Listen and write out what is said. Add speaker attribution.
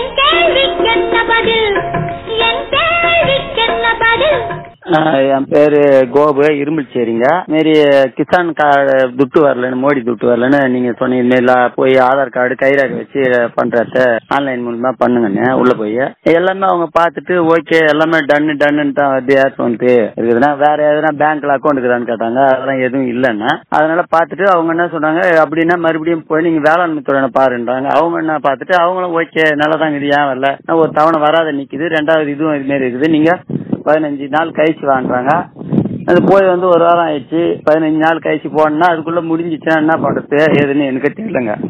Speaker 1: என் கேள்விக்கென்ன பதில் என் கேள்விக்கென்ன பதில்
Speaker 2: ஆஹ் என் பேரு கோபு இரும்புச்சேரிங்க மாரி கிசான் கார்டு துட்டு வரலன்னு மோடி துட்டு வரலன்னு நீங்க சொன்னீங்க மாரில போய் ஆதார் கார்டு கைரேகை வச்சு பண்றத ஆன்லைன் மூலமா பண்ணுங்கன்னு உள்ள போய் எல்லாமே அவங்க பார்த்துட்டு ஓகே எல்லாமே டன்னு டன்னு தான் வருது ஏர்ஸ் வந்து இருக்குதுன்னா வேற எதனா பேங்க்ல அக்கௌண்ட் இருக்குதான்னு கேட்டாங்க அதெல்லாம் எதுவும் இல்லைன்னா அதனால பார்த்துட்டு அவங்க என்ன சொன்னாங்க அப்படின்னா மறுபடியும் போய் நீங்க வேளாண்மை துறையில பாருன்றாங்க அவங்க என்ன பார்த்துட்டு அவங்களும் ஓகே நல்லதாங்க இது ஏன் வரல ஒரு தவணை வராத நிக்குது ரெண்டாவது இதுவும் இது மாதிரி இருக்குது நீங்க பதினஞ்சு நாள் கழிச்சு வாங்குறாங்க அது போய் வந்து ஒரு வாரம் ஆயிடுச்சு பதினஞ்சு நாள் கழிச்சு போனா அதுக்குள்ள முடிஞ்சிச்சுன்னா என்ன பண்றது ஏதுன்னு எனக்கு தெரியலங்க